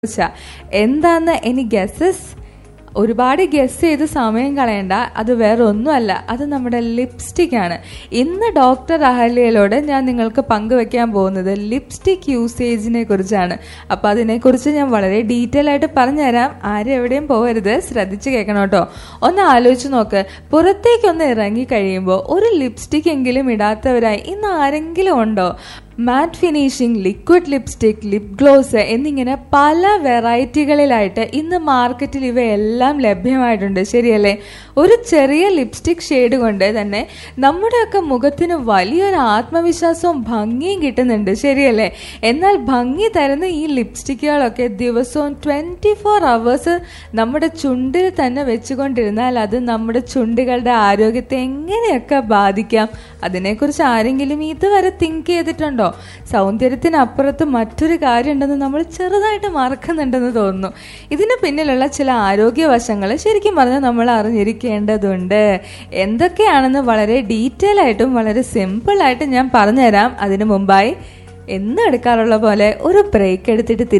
കുറിച്ചാ എന്താന്ന് any guesses ഒരുപാട് guess ചെയ്ത് സമയം കളയണ്ട അത് വേറെ ഒന്നുമല്ല അത് നമ്മുടെ ലിപ്സ്റ്റിക് ആണ് ഇന്ന് ഡോക്ടർ അഹല്യയിലൂടെ ഞാൻ നിങ്ങൾക്ക് പങ്കുവെക്കാൻ പോകുന്നത് ലിപ്സ്റ്റിക് യൂസേജിനെ കുറിച്ചാണ് അപ്പൊ അതിനെക്കുറിച്ച് ഞാൻ വളരെ ഡീറ്റെയിൽ ആയിട്ട് പറഞ്ഞുതരാം ആരും എവിടെയും പോകരുത് ശ്രദ്ധിച്ച് കേൾക്കണം കേട്ടോ ഒന്ന് ആലോചിച്ച് നോക്ക് പുറത്തേക്കൊന്ന് ഇറങ്ങി കഴിയുമ്പോൾ ഒരു ലിപ്സ്റ്റിക് എങ്കിലും ഇടാത്തവരായി ഇന്ന് ആരെങ്കിലും ഉണ്ടോ matte finishing liquid lipstick lip gloss എന്നിങ്ങനെ പല വെറൈറ്റികളിലായിട്ട് ഇന്ന് മാർക്കറ്റിൽ ഇവയെല്ലാം ലഭ്യമായിട്ടുണ്ട് ശരിയല്ലേ ഒരു ചെറിയ ലിപ്സ്റ്റിക് ഷെയ്ഡ് കൊണ്ട് തന്നെ നമ്മുടെയൊക്കെ മുഖത്തിന് വലിയൊരു ആത്മവിശ്വാസവും ഭംഗിയും കിട്ടുന്നുണ്ട് ശരിയല്ലേ എന്നാൽ ഭംഗി തരുന്ന ഈ ലിപ്സ്റ്റിക്കുകളൊക്കെ ദിവസവും ട്വൻറ്റി ഫോർ അവേഴ്സ് നമ്മുടെ ചുണ്ടിൽ തന്നെ വെച്ചുകൊണ്ടിരുന്നാൽ അത് നമ്മുടെ ചുണ്ടുകളുടെ ആരോഗ്യത്തെ എങ്ങനെയൊക്കെ ബാധിക്കാം അതിനെക്കുറിച്ച് ആരെങ്കിലും ഇതുവരെ തിങ്ക് ചെയ്തിട്ടുണ്ടോ സൗന്ദര്യത്തിനപ്പുറത്ത് മറ്റൊരു കാര്യമുണ്ടെന്ന് നമ്മൾ ചെറുതായിട്ട് മറക്കുന്നുണ്ടെന്ന് തോന്നുന്നു ഇതിന് പിന്നിലുള്ള ചില ആരോഗ്യ വശങ്ങൾ ശരിക്കും പറഞ്ഞാൽ നമ്മൾ അറിഞ്ഞിരിക്കേണ്ടതുണ്ട് എന്തൊക്കെയാണെന്ന് വളരെ ഡീറ്റെയിൽ ആയിട്ടും വളരെ സിമ്പിൾ ആയിട്ട് ഞാൻ പറഞ്ഞുതരാം അതിനു മുമ്പായി എന്നും എടുക്കാറുള്ള പോലെ ഒരു ബ്രേക്ക് എടുത്തിട്ട് തിരിച്ചു